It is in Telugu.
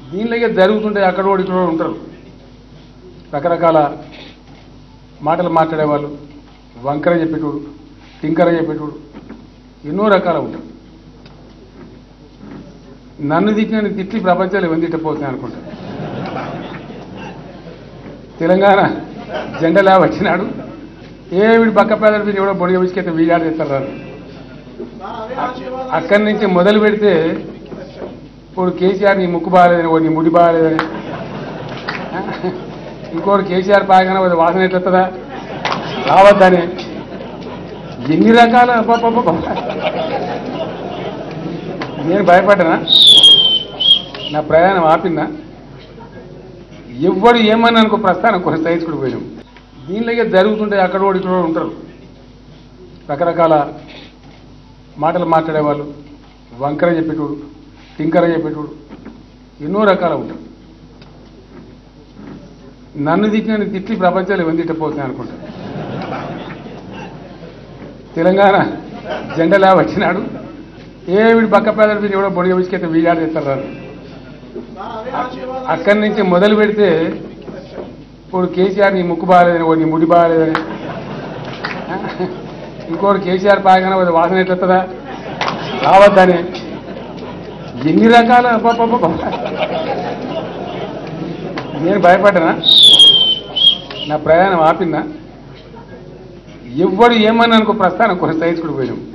దీనిలో ఇక జరుగుతుంటాయి అక్కడ కూడా ఇక్కడ కూడా ఉంటారు రకరకాల మాటలు మాట్లాడేవాళ్ళు వంకర చెప్పేటోడు టింకర చెప్పేటోడు ఎన్నో రకాల ఉంటారు నన్ను దిక్కిన తిట్టి ప్రపంచాలు ఎవరిని తిట్టపోతున్నాయి అనుకుంటా తెలంగాణ జెండలా వచ్చినాడు ఏ వీడు పక్క పేదలు వీడు ఎవడో బొడిగ విసికైతే వీడాడు తెస్తారు రాదు అక్కడి నుంచి మొదలు పెడితే ఇప్పుడు కేసీఆర్ నీ ముక్కు బాగాలేదని ఓ నీ ముడి బాగాలేదని ఇంకోటి కేసీఆర్ బాగానే అది వాసన ఎట్లొస్తుందా రావద్దని ఎన్ని రకాల అబ్బబ్బబ్బబ్బ. నేను భయపడ్డానా నా ప్రయాణం ఆపిందా ఎవ్వడు ఏమని అనుకో ప్రస్థానం కొనసాగించుకుని పోయినాం దీనిలో ఇక జరుగుతుంటాయి అక్కడ కూడా ఇక్కడ కూడా ఉంటారు రకరకాల మాటలు మాట్లాడేవాళ్ళు వంకర చెప్పేటోడు టింకర చెప్పేటోడు ఎన్నో రకాల ఉంటారు నన్ను దిక్కిన తిట్టి ప్రపంచాలు ఎవరిని తిట్టపోతున్నాయి అనుకుంటా తెలంగాణ జెండలా వచ్చినాడు ఏ వీడు పక్క పేదలు వీడు ఎవడో బొడిగ విసికైతే వీడాడు తెస్తారు రాదు అక్కడి నుంచి మొదలు పెడితే ఇప్పుడు కేసీఆర్ నీ ముక్కు బాగాలేదని ఓ నీ ముడి బాగాలేదని ఇంకోటి కేసీఆర్ బాగానే అది వాసన ఎట్లొస్తుందా రావద్దని ఎన్ని రకాల అబ్బబ్బబ్బబ్బ. నేను భయపడ్డానా నా ప్రయాణం ఆపిందా ఎవ్వడు ఏమని అనుకో ప్రస్థానం కొనసాగించుకుని పోయినాం